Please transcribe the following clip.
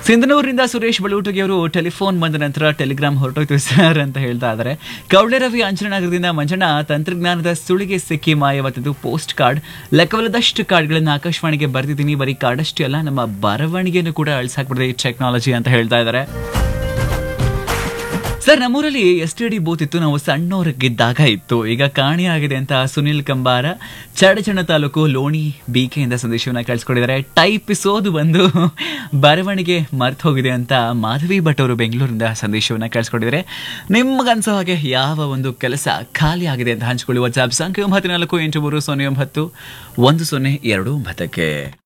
ಸಿಂಧನೂರಿನಿಂದ ಸುರೇಶ್ ಬಲೂಟಗಿ ಅವರು ಟೆಲಿಫೋನ್ ಬಂದ ನಂತರ ಟೆಲಿಗ್ರಾಮ್ ಹೊರಟೋಯ್ತು ಸರ್ ಅಂತ ಹೇಳ್ತಾ ಇದ್ದಾರೆ ಕವಳೆ ರವಿ ಅಂಜನನಗರದಿಂದ ಮಂಜಣ್ಣ ತಂತ್ರಜ್ಞಾನದ ಸುಳಿಗೆ ಸಿಕ್ಕಿ ಮಾಯವತ್ತದು ಪೋಸ್ಟ್ ಕಾರ್ಡ್ ಲೆಕ್ಕವಲ್ಲದಷ್ಟು ಕಾರ್ಡ್ಗಳನ್ನು ಆಕಾಶವಾಣಿಗೆ ಬರ್ತಿದ್ದೀನಿ ಬರೀ ಕಾರ್ಡ್ ಅಷ್ಟೇ ಅಲ್ಲ ನಮ್ಮ ಬರವಣಿಗೆಯನ್ನು ಕೂಡ ಅಳಿಸಾಕ್ಬಿಡಿದೆ ಈ ಟೆಕ್ನಾಲಜಿ ಅಂತ ಹೇಳ್ತಾ ಇದ್ದಾರೆ ಸರ್ ನಮ್ಮೂರಲ್ಲಿ ಎಸ್ ಟಿ ಡಿ ಬೂತ್ ಇತ್ತು ನಾವು ಸಣ್ಣವ್ರಿಗಿದ್ದಾಗ ಇತ್ತು ಈಗ ಕಾಣೆಯಾಗಿದೆ ಅಂತ ಸುನಿಲ್ ಕಂಬಾರ ಚಡಚಣ ತಾಲೂಕು ಲೋಣಿ ಬಿಕೆಯಿಂದ ಸಂದೇಶವನ್ನ ಕಳಿಸ್ಕೊಟ್ಟಿದ್ದಾರೆ ಟೈಪಿಸೋದು ಬಂದು ಬರವಣಿಗೆ ಮರ್ತು ಹೋಗಿದೆ ಅಂತ ಮಾಧವಿ ಭಟ್ ಅವರು ಬೆಂಗಳೂರಿಂದ ಸಂದೇಶವನ್ನ ಕಳಿಸ್ಕೊಟ್ಟಿದ್ದಾರೆ ನಿಮ್ಗನ್ಸೋ ಹಾಗೆ ಯಾವ ಒಂದು ಕೆಲಸ ಖಾಲಿ ಆಗಿದೆ ಅಂತ ಹಂಚಿಕೊಳ್ಳಿ ವಾಟ್ಸ್ಆಪ್ ಸಂಖ್ಯೆ ಒಂಬತ್ತು ನಾಲ್ಕು ಎಂಟು ಮೂರು ಸೊನ್ನೆ ಒಂಬತ್ತು ಒಂದು ಸೊನ್ನೆ ಎರಡು ಒಂಬತ್ತಕ್ಕೆ